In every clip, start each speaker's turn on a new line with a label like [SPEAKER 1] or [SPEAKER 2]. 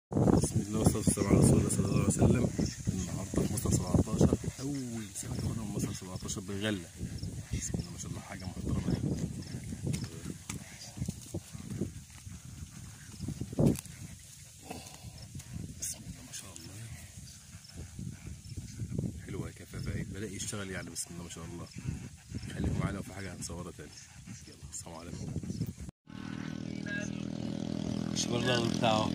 [SPEAKER 1] بسم الله والصلاة والسلام على رسول الله صلى الله عليه وسلم النهارده في مصر 17 أول سنة تاخدها من مصر 17 بغلة بسم الله ما شاء الله حاجة محترمة يعني. بسم الله ما شاء الله حلوة كفافة ايه بدأ يشتغل يعني بسم الله ما شاء الله خليكم معانا وفي حاجة هنصورها تاني يلا السلام عليكم شوف الرغل بتاعه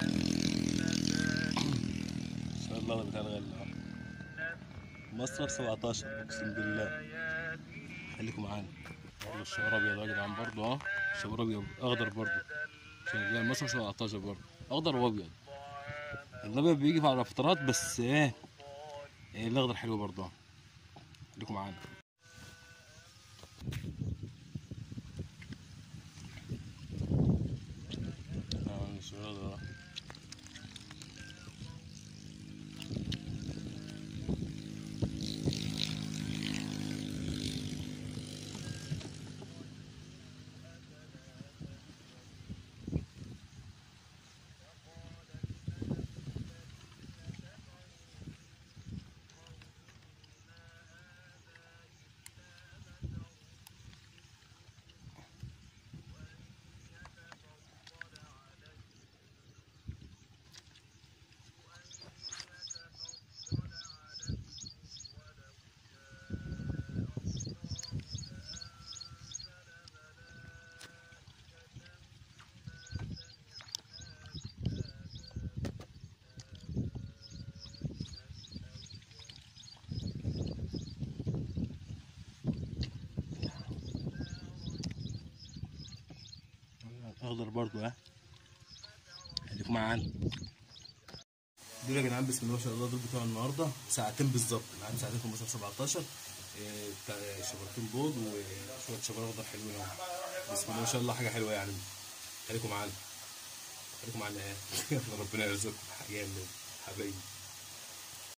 [SPEAKER 1] شوف الرغل بتاع الغلة مصر 17 اقسم بالله خليكم معانا برضه الشعر ابيض يا جدعان برضه اه الشعر ابيض اخضر برضه شغال مصر 17 برضه اخضر وابيض الابيض بيجي على فترات بس ايه إيه الاخضر حلو برضه اه. خليكم معانا اه الشعر ده اخضر برضو ها خليكم معانا دول يا جدعان بسم الله ما شاء الله دول بتوع النهارده ساعتين بالظبط معانا ساعتين في مصر 17 إيه، بتاع شبرتين بيض وشويه شبر اخضر حلوين اهو بسم الله ما شاء الله حاجه حلوه يعني خليكم معانا خليكم معانا ايه ربنا يرزقكم حاجه من حبايبي